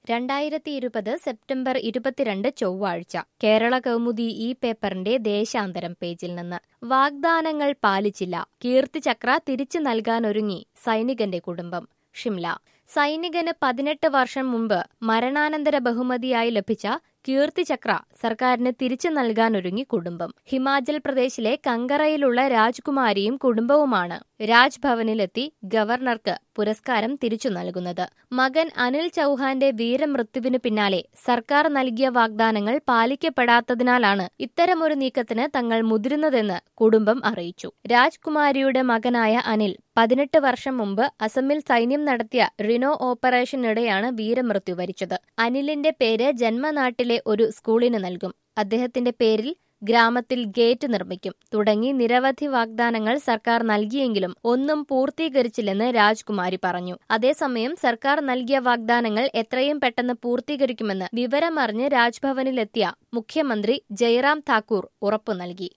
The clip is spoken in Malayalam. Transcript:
രണ്ടായിരത്തി ഇരുപത് സെപ്റ്റംബർ ഇരുപത്തിരണ്ട് ചൊവ്വാഴ്ച കേരള കൗമുദി ഈ പേപ്പറിന്റെ ദേശാന്തരം പേജിൽ നിന്ന് വാഗ്ദാനങ്ങൾ പാലിച്ചില്ല കീർത്തിചക്ര തിരിച്ചു നൽകാനൊരുങ്ങി സൈനികന്റെ കുടുംബം ഷിംല സൈനികന് പതിനെട്ട് വർഷം മുമ്പ് മരണാനന്തര ബഹുമതിയായി ലഭിച്ച കീർത്തിചക്ര സർക്കാരിന് തിരിച്ചു നൽകാനൊരുങ്ങി കുടുംബം ഹിമാചൽ പ്രദേശിലെ കങ്കറയിലുള്ള രാജ്കുമാരിയും കുടുംബവുമാണ് രാജ്ഭവനിലെത്തി ഗവർണർക്ക് പുരസ്കാരം തിരിച്ചു നൽകുന്നത് മകൻ അനിൽ ചൌഹാന്റെ വീരമൃത്യുവിനു പിന്നാലെ സർക്കാർ നൽകിയ വാഗ്ദാനങ്ങൾ പാലിക്കപ്പെടാത്തതിനാലാണ് ഇത്തരമൊരു നീക്കത്തിന് തങ്ങൾ മുതിരുന്നതെന്ന് കുടുംബം അറിയിച്ചു രാജ്കുമാരിയുടെ മകനായ അനിൽ പതിനെട്ട് വർഷം മുമ്പ് അസമിൽ സൈന്യം നടത്തിയ റിനോ ഓപ്പറേഷനിടെയാണ് വീരമൃത്യു വരിച്ചത് അനിലിന്റെ പേര് ജന്മനാട്ടിലെ ഒരു സ്കൂളിന് നൽകും അദ്ദേഹത്തിന്റെ പേരിൽ ഗ്രാമത്തിൽ ഗേറ്റ് നിർമ്മിക്കും തുടങ്ങി നിരവധി വാഗ്ദാനങ്ങൾ സർക്കാർ നൽകിയെങ്കിലും ഒന്നും പൂർത്തീകരിച്ചില്ലെന്ന് രാജ്കുമാരി പറഞ്ഞു അതേസമയം സർക്കാർ നൽകിയ വാഗ്ദാനങ്ങൾ എത്രയും പെട്ടെന്ന് പൂർത്തീകരിക്കുമെന്ന് വിവരമറിഞ്ഞ് രാജ്ഭവനിലെത്തിയ മുഖ്യമന്ത്രി ജയറാം താക്കൂർ ഉറപ്പു നൽകി